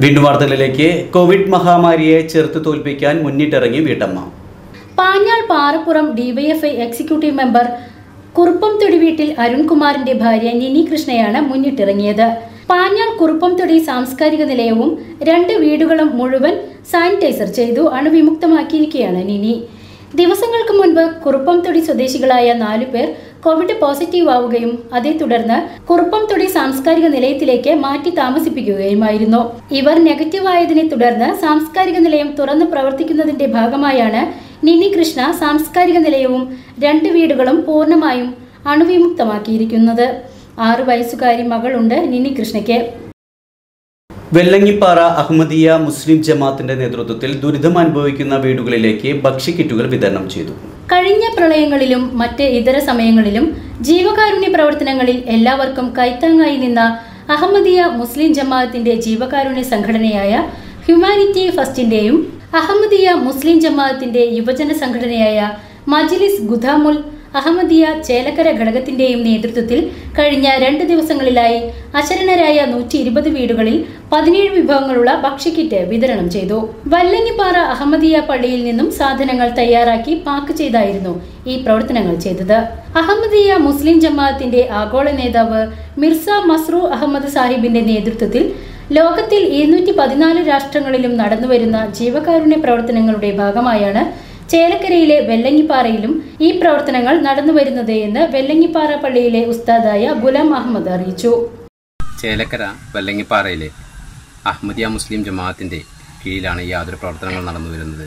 വീണ്ടും വാർത്തകളിലേക്ക് കോവിഡ് മഹാമാരിയെ ചെറുത്ത് തോൽപ്പിക്കാൻ മുന്നിട്ടിറങ്ങി വീട്ടമ്മ Panjal Parappuram DYFI executive member Kuruppamthodi വീട്ടിൽ അരുൺകുമാറിന്റെ ഭാര്യ നിനി കൃഷ്ണയാണ് മുന്നിട്ടിറങ്ങിയത് പാഞ്ഞാൾ കുറുപ്പംതൊടി സാംസ്കാരിക നിലയവും രണ്ട് വീടുകളും മുഴുവൻ സാനിറ്റൈസർ ചെയ്തു അണുവിമുക്തമാക്കിയിരിക്കുകയാണ് നിനി ദിവസങ്ങൾക്ക് മുൻപ് കുറുപ്പംതൊടി സ്വദേശികളായ നാലു പേർ കോവിഡ് പോസിറ്റീവ് ആവുകയും അതേ തുടർന്ന് കുറുപ്പംതൊടി സാംസ്കാരിക നിലയത്തിലേക്ക് മാറ്റി താമസിപ്പിക്കുകയുമായിരുന്നു ഇവർ നെഗറ്റീവ് ആയതിനെ തുടർന്ന് സാംസ്കാരിക നിലയം തുറന്നു പ്രവർത്തിക്കുന്നതിന്റെ ഭാഗമായാണ് നിനി കൃഷ്ണ സാംസ്കാരിക നിലയവും രണ്ട് വീടുകളും പൂർണ്ണമായും അണുവിമുക്തമാക്കിയിരിക്കുന്നത് ആറു വയസ്സുകാരി മകളുണ്ട് നിനി കൃഷ്ണയ്ക്ക് വെല്ലങ്ങിപ്പാറ അഹമ്മദിയ മുസ്ലിം ജമാഅത്തിന്റെ നേതൃത്വത്തിൽ ദുരിതം അനുഭവിക്കുന്ന വീടുകളിലേക്ക് ഭക്ഷ്യക്കിറ്റുകൾ വിതരണം ചെയ്തു കഴിഞ്ഞ പ്രളയങ്ങളിലും മറ്റ് ഇതര സമയങ്ങളിലും ജീവകാരുണ്യ പ്രവർത്തനങ്ങളിൽ എല്ലാവർക്കും കൈത്താങ്ങായി നിന്ന അഹമ്മദിയ മുസ്ലിം ജമാഅത്തിന്റെ ജീവകാരുണ്യ സംഘടനയായ ഹ്യൂമാനിറ്റി ഫസ്റ്റിന്റെയും അഹമ്മദിയ മുസ്ലിം ജമാഅത്തിന്റെ യുവജന സംഘടനയായ മജ്ലിസ് ഗുദാമുൽ അഹമ്മദിയ ചേലക്കര ഘടകത്തിന്റെയും നേതൃത്വത്തിൽ കഴിഞ്ഞ രണ്ട് ദിവസങ്ങളിലായി അശരണരായ നൂറ്റി ഇരുപത് വീടുകളിൽ പതിനേഴ് വിഭവങ്ങളുള്ള ഭക്ഷ്യക്കിറ്റ് വിതരണം ചെയ്തു വല്ലങ്ങിപ്പാറ അഹമ്മദിയ പള്ളിയിൽ നിന്നും സാധനങ്ങൾ തയ്യാറാക്കി പാക്ക് ചെയ്തായിരുന്നു ഈ പ്രവർത്തനങ്ങൾ ചെയ്തത് അഹമ്മദിയ മുസ്ലിം ജമാഅത്തിന്റെ ആഗോള നേതാവ് മിർസ മസ്റൂ അഹമ്മദ് സാഹിബിന്റെ നേതൃത്വത്തിൽ ലോകത്തിൽ ഇരുന്നൂറ്റി പതിനാല് രാഷ്ട്രങ്ങളിലും നടന്നുവരുന്ന ജീവകാരുണ്യ പ്രവർത്തനങ്ങളുടെ ഭാഗമായാണ് ചേലക്കരയിലെ വെല്ലങ്ങിപ്പാറയിലും ഈ പ്രവർത്തനങ്ങൾ നടന്നുവരുന്നത് എന്ന് വെല്ലങ്ങിപ്പാറ പള്ളിയിലെ ഉസ്താദായ ഗുലാം അഹമ്മദ് അറിയിച്ചു ചേലക്കര വല്ലങ്ങിപ്പാറയിലെ അഹമ്മദിയ മുസ്ലിം ജമാഅത്തിന്റെ കീഴിലാണ് ഈ യാതൊരു പ്രവർത്തനങ്ങൾ നടന്നു വരുന്നത്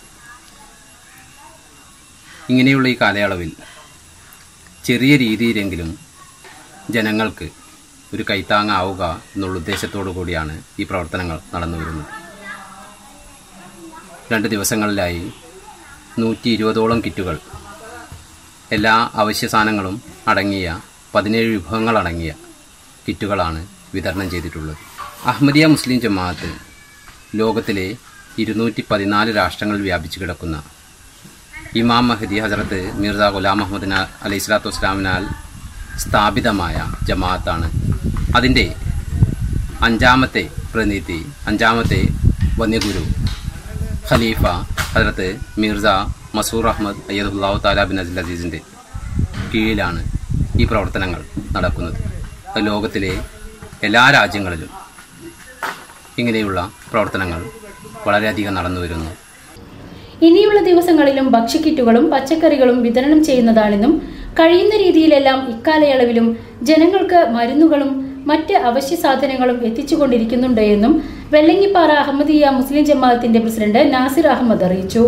ഇങ്ങനെയുള്ള ഈ കാലയളവിൽ ചെറിയ രീതിയിലെങ്കിലും ജനങ്ങൾക്ക് ഒരു കൈത്താങ്ങാവുക എന്നുള്ള ഉദ്ദേശത്തോടു കൂടിയാണ് ഈ പ്രവർത്തനങ്ങൾ നടന്നു വരുന്നത് രണ്ട് ദിവസങ്ങളിലായി നൂറ്റി ഇരുപതോളം കിറ്റുകൾ എല്ലാ അവശ്യ സാധനങ്ങളും അടങ്ങിയ പതിനേഴ് വിഭവങ്ങൾ അടങ്ങിയ കിറ്റുകളാണ് വിതരണം ചെയ്തിട്ടുള്ളത് അഹമ്മദിയ മുസ്ലിം ജമാഅത്ത് ലോകത്തിലെ ഇരുന്നൂറ്റി പതിനാല് രാഷ്ട്രങ്ങളിൽ വ്യാപിച്ചു കിടക്കുന്ന ഇമാം മഹദി ഹസരത്ത് മിർസ ഗുലാം മുഹമ്മദ് അലൈഹി സ്വലാത്തു വസ്സലാമിനാൽ സ്ഥാപിതമായ ജമാഅത്താണ് അതിൻ്റെ അഞ്ചാമത്തെ പ്രതിനിധി അഞ്ചാമത്തെ വന്യഗുരു ഖലീഫ ഹസരത്ത് മിർസ മസൂർ അഹമ്മദ് അയ്യദുല്ലാഹു താല ബിൻ അസിൽ അസീസിൻ്റെ കീഴിലാണ് ഈ പ്രവർത്തനങ്ങൾ നടക്കുന്നത് അത് ലോകത്തിലെ എല്ലാ രാജ്യങ്ങളിലും ഇങ്ങനെയുള്ള പ്രവർത്തനങ്ങൾ വളരെയധികം നടന്നു വരുന്നു ഇനിയുള്ള ദിവസങ്ങളിലും ഭക്ഷ്യക്കിറ്റുകളും പച്ചക്കറികളും വിതരണം ചെയ്യുന്നതാണെന്നും കഴിയുന്ന രീതിയിലെല്ലാം ഇക്കാലയളവിലും ജനങ്ങൾക്ക് മരുന്നുകളും മറ്റ് അവശ്യ സാധനങ്ങളും എത്തിച്ചുകൊണ്ടിരിക്കുന്നുണ്ട് എന്നും വെള്ളങ്ങിപ്പാറ അഹമ്മദിയ മുസ്ലിം ജമാഅത്തിന്റെ പ്രസിഡന്റ് നാസിർ അഹമ്മദ് അറിയിച്ചു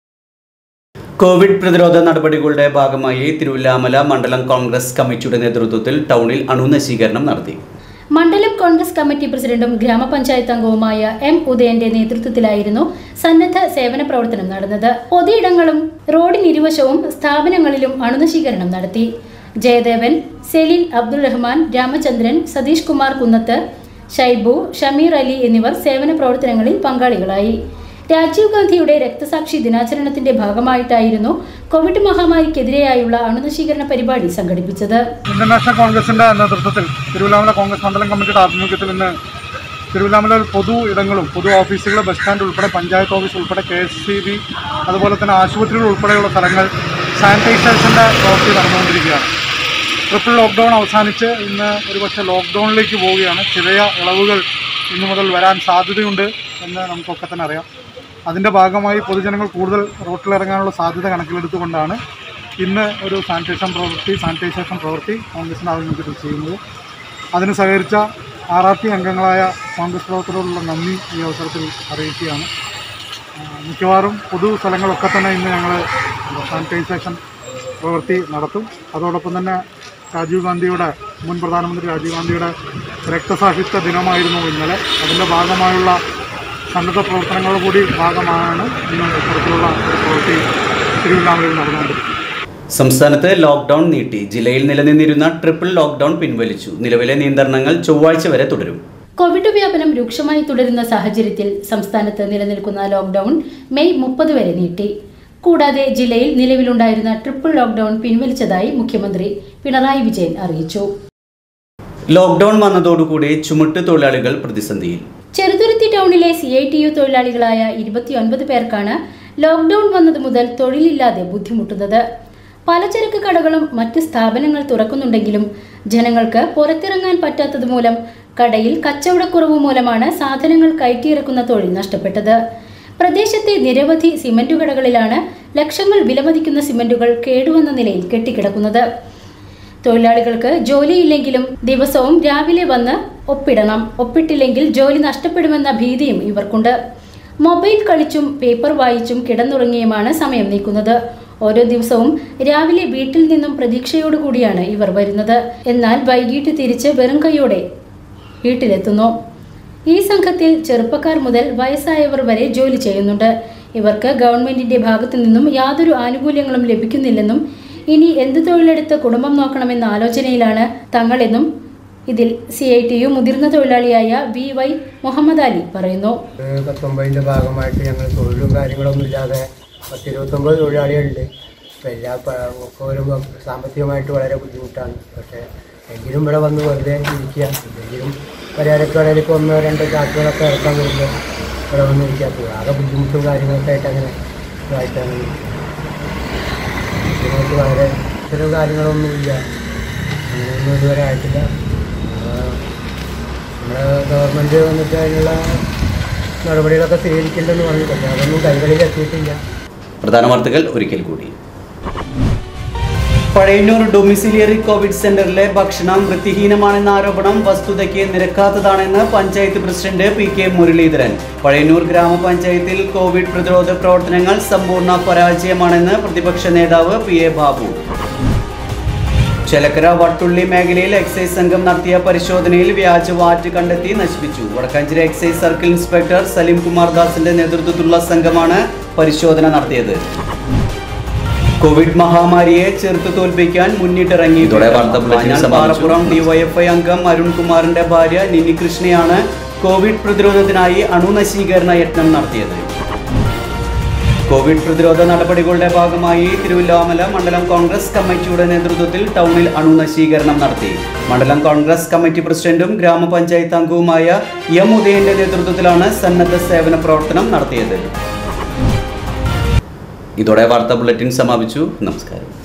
കോവിഡ് പ്രതിരോധ നടപടികളുടെ ഭാഗമായി തിരുവല്ലാമല മണ്ഡലം കോൺഗ്രസ് കമ്മിറ്റിയുടെ നേതൃത്വത്തിൽ ടൗണിൽ അണുനശീകരണം നടത്തി മണ്ഡലം കോൺഗ്രസ് കമ്മിറ്റി പ്രസിഡന്റും ഗ്രാമപഞ്ചായത്ത് അംഗവുമായ എം ഉദയന്റെ നേതൃത്വത്തിലായിരുന്നു സന്നദ്ധ സേവന പ്രവർത്തനം നടന്നത് പൊതുയിടങ്ങളും റോഡിനിരുവശവും സ്ഥാപനങ്ങളിലും അണുനശീകരണം നടത്തി ജയദേവൻ സെലിൽ അബ്ദുൾ റഹ്മാൻ രാമചന്ദ്രൻ സതീഷ് കുമാർ കുന്നത്ത് ഷൈബു ഷമീർ അലി എന്നിവർ സേവന പ്രവർത്തനങ്ങളിൽ പങ്കാളികളായി രാജീവ് ഗാന്ധിയുടെ രക്തസാക്ഷി ദിനാചരണത്തിന്റെ ഭാഗമായിട്ടായിരുന്നു കോവിഡ് മഹാമാരിക്കെതിരെയായുള്ള അണുനശീകരണ പരിപാടി സംഘടിപ്പിച്ചത് ഇന്ത്യൻ നാഷണൽ കോൺഗ്രസിന്റെ നേതൃത്വത്തിൽ തിരുവല്ലാമല കോൺഗ്രസ് മണ്ഡലം കമ്മിറ്റിയുടെ ആഭിമുഖ്യത്തിൽ ഇന്ന് തിരുവല്ലാമല പൊതു ഇടങ്ങളും പൊതു ഓഫീസുകൾ ബസ് സ്റ്റാൻഡ് ഉൾപ്പെടെ പഞ്ചായത്ത് ഓഫീസ് ഉൾപ്പെടെ കെ എസ് സി ബി അതുപോലെ തന്നെ ആശുപത്രികൾ ഉൾപ്പെടെയുള്ള സ്ഥലങ്ങൾ സാനിറ്റൈസേഷൻ്റെ പ്രവൃത്തി നടന്നുകൊണ്ടിരിക്കുകയാണ് ട്രിപ്പിൾ ലോക്ക്ഡൗൺ അവസാനിച്ച് ഇന്ന് ഒരുപക്ഷെ ലോക്ക്ഡൗണിലേക്ക് പോവുകയാണ് ചെറിയ ഇളവുകൾ ഇന്നു മുതൽ വരാൻ സാധ്യതയുണ്ട് എന്ന് നമുക്കൊക്കെ തന്നെ അറിയാം അതിൻ്റെ ഭാഗമായി പൊതുജനങ്ങൾ കൂടുതൽ റോട്ടിലിറങ്ങാനുള്ള സാധ്യത കണക്കിലെടുത്തുകൊണ്ടാണ് ഇന്ന് ഒരു സാനിറ്റേഷൻ പ്രവൃത്തി സാനിറ്റൈസേഷൻ പ്രവൃത്തി കോൺഗ്രസിൻ്റെ ആഭിമുഖ്യത്തിൽ ചെയ്യുന്നത് അതിന് സഹകരിച്ച ആർ ആർ ടി അംഗങ്ങളായ കോൺഗ്രസ് പ്രവർത്തകരോടുള്ള നന്ദി ഈ അവസരത്തിൽ അറിയിക്കുകയാണ് ആ, മിക്കവാറും പൊതു സ്ഥലങ്ങളൊക്കെ തന്നെ ഇന്ന് ഞങ്ങൾ സാനിറ്റൈസേഷൻ പ്രവൃത്തി നടത്തും അതോടൊപ്പം തന്നെ രാജീവ് ഗാന്ധിയുടെ മുൻ പ്രധാനമന്ത്രി രാജീവ് ഗാന്ധിയുടെ രക്തസാക്ഷിത്വ ദിനമായിരുന്നു ഇന്നലെ അതിൻ്റെ ഭാഗമായുള്ള സന്നദ്ധ പ്രവർത്തനങ്ങളുടെ കൂടി ഭാഗമാണ് ഇന്ന് ഇത്തരത്തിലുള്ള ഒരു പ്രവൃത്തി തിരുവല്ലാമലയിൽ നടന്നുകൊണ്ടിരിക്കുന്നത് സംസ്ഥാനത്ത് ലോക്ക്ഡൌൺ നീട്ടി ജില്ലയിൽ നിലനിന്നിരുന്ന ട്രിപ്പിൾ ലോക്ക്ഡൌൺ പിൻവലിച്ചു നിലവിലെ നിയന്ത്രണങ്ങൾ ചൊവ്വാഴ്ച വരെ തുടരും കോവിഡ് വ്യാപനം രൂക്ഷമായി തുടരുന്ന സാഹചര്യത്തിൽ സംസ്ഥാനത്ത് നിലനിൽക്കുന്ന ലോക്ഡൌൺ മെയ് മുപ്പത് വരെ നീട്ടി കൂടാതെ ജില്ലയിൽ നിലവിലുണ്ടായിരുന്ന ട്രിപ്പിൾ ലോക്ഡൌൺ പിൻവലിച്ചതായി മുഖ്യമന്ത്രി പിണറായി വിജയൻ അറിയിച്ചു ലോക്ക്ഡൌൺ വന്നതോടുകൂടി ചുമട്ട് തൊഴിലാളികൾ പ്രതിസന്ധിയിൽ ചെറുതുരുത്തി ടൗണിലെ സി ഐ ടി യു തൊഴിലാളികളായ ഇരുപത്തിയൊൻപത് പേർക്കാണ് ലോക്ക്ഡൌൺ വന്നത് മുതൽ തൊഴിലില്ലാതെ ബുദ്ധിമുട്ടുന്നത് പലചരക്ക് കടകളും മറ്റ് സ്ഥാപനങ്ങൾ തുറക്കുന്നുണ്ടെങ്കിലും ജനങ്ങൾക്ക് പുറത്തിറങ്ങാൻ പറ്റാത്തത് മൂലം കടയിൽ കച്ചവടക്കുറവ് മൂലമാണ് സാധനങ്ങൾ കയറ്റിയിറക്കുന്ന തൊഴിൽ നഷ്ടപ്പെട്ടത് പ്രദേശത്തെ നിരവധി സിമന്റ് കടകളിലാണ് ലക്ഷങ്ങൾ വിലമതിക്കുന്ന സിമന്റുകൾ കേടുവന്ന നിലയിൽ കെട്ടിക്കിടക്കുന്നത് തൊഴിലാളികൾക്ക് ജോലിയില്ലെങ്കിലും ദിവസവും രാവിലെ വന്ന് ഒപ്പിടണം ഒപ്പിട്ടില്ലെങ്കിൽ ജോലി നഷ്ടപ്പെടുമെന്ന ഭീതിയും ഇവർക്കുണ്ട് മൊബൈൽ കളിച്ചും പേപ്പർ വായിച്ചും കിടന്നുറങ്ങിയുമാണ് സമയം നീക്കുന്നത് ഓരോ ദിവസവും രാവിലെ വീട്ടിൽ നിന്നും പ്രതീക്ഷയോടുകൂടിയാണ് ഇവർ വരുന്നത് എന്നാൽ വൈകിട്ട് തിരിച്ച് വെറും കൈയോടെ വീട്ടിലെത്തുന്നു ഈ സംഘത്തിൽ ചെറുപ്പക്കാർ മുതൽ വയസ്സായവർ വരെ ജോലി ചെയ്യുന്നുണ്ട് ഇവർക്ക് ഗവൺമെന്റിന്റെ ഭാഗത്തു നിന്നും യാതൊരു ആനുകൂല്യങ്ങളും ലഭിക്കുന്നില്ലെന്നും ഇനി എന്ത് തൊഴിലെടുത്ത് കുടുംബം നോക്കണമെന്ന ആലോചനയിലാണ് തങ്ങളെന്നും ഇതിൽ സി ഐ ടി യു മുതിർന്ന തൊഴിലാളിയായ വി വൈ മുഹമ്മദ് അലി പറയുന്നു ഒരു പത്തൊമ്പതിൻ്റെ ഭാഗമായിട്ട് ഞങ്ങൾ തൊഴിലും കാര്യങ്ങളൊന്നും ഇല്ലാതെ പത്തിരുപത്തൊമ്പത് തൊഴിലാളികളുണ്ട് അപ്പോൾ എല്ലാ പ- ഒക്കെ വരുമ്പോൾ സാമ്പത്തികമായിട്ട് വളരെ ബുദ്ധിമുട്ടാണ് പക്ഷേ എങ്കിലും ഇവിടെ വന്ന് വെറുതെ ഇരിക്കുക എന്തെങ്കിലും പരിഹാരക്കടയിൽ ഇപ്പോൾ ഒന്നോ രണ്ടോ ചാക്കുകളൊക്കെ ഇറക്കാൻ വരുമ്പോൾ ഇവിടെ വന്ന് ഇരിക്കാത്തത് ആകെ ബുദ്ധിമുട്ടും കാര്യങ്ങളൊക്കെ ആയിട്ട് അങ്ങനെ ഇതായിട്ടാണ് ബുദ്ധിമുട്ട് വളരെ ഇത്തരം കാര്യങ്ങളൊന്നുമില്ല അങ്ങനെയൊന്നും ഇതുവരെ ആയിട്ടില്ല ആ, നമ്മുടെ ഗവൺമെൻറ് വന്നിട്ട് അതിനുള്ള നടപടികളൊക്കെ സ്വീകരിക്കേണ്ടെന്ന് പറഞ്ഞു പക്ഷേ അതൊന്നും കൈകളിൽ എത്തിയിട്ടില്ല പ്രധാന വാർത്തകൾ ഒരിക്കൽ കൂടി പഴയന്നൂർ ഡൊമിസിലിയറി കോവിഡ് സെന്ററിലെ ഭക്ഷണം വൃത്തിഹീനമാണെന്ന ആരോപണം വസ്തുതയ്ക്ക് നിരക്കാത്തതാണെന്ന് panchayat president P K Muraleedharan Pazhayannur ഗ്രാമപഞ്ചായത്തിൽ കോവിഡ് പ്രതിരോധ പ്രവർത്തനങ്ങൾ സമ്പൂർണ്ണ പരാജയമാണെന്ന് പ്രതിപക്ഷ നേതാവ് പി എ ബാബു ചെലക്കര വട്ടുള്ളി മേഖലയിൽ എക്സൈസ് സംഘം നടത്തിയ പരിശോധനയിൽ വ്യാജ വാറ്റ് കണ്ടെത്തി നശിപ്പിച്ചു Vadakkanchery excise circle inspector Salim Kumar ദാസിന്റെ നേതൃത്വത്തിലുള്ള സംഘമാണ് പരിശോധന നടത്തിയത് കോവിഡ് മഹാമാരിയെ ചെറുത്തു തോൽപ്പിക്കാൻ മുന്നിട്ടിറങ്ങി ഇതോടെ വാർത്താ ബുള്ളറ്റിൻ ഞാൻ സമാപിച്ചു. പാറപ്പുറം ഡിവൈഎഫ്ഐ അംഗം അരുൺകുമാറിന്റെ ഭാര്യ നിനി കൃഷ്ണയാണ് കോവിഡ് പ്രതിരോധത്തിനായി അണുനശീകരണ യത്നം നടത്തിയത് കോവിഡ് പ്രതിരോധ നടപടികളുടെ ഭാഗമായി തിരുവല്ലാമല മണ്ഡലം കോൺഗ്രസ് കമ്മിറ്റിയുടെ നേതൃത്വത്തിൽ ടൗണിൽ അണുനശീകരണം നടത്തി മണ്ഡലം കോൺഗ്രസ് കമ്മിറ്റി പ്രസിഡന്റും ഗ്രാമപഞ്ചായത്ത് അംഗവുമായ എം ഉദയന്റെ നേതൃത്വത്തിലാണ് സന്നദ്ധ സേവന പ്രവർത്തനം നടത്തിയത് ഇതോടെ വാർത്താ ബുള്ളറ്റിൻ സമാപിച്ചു നമസ്കാരം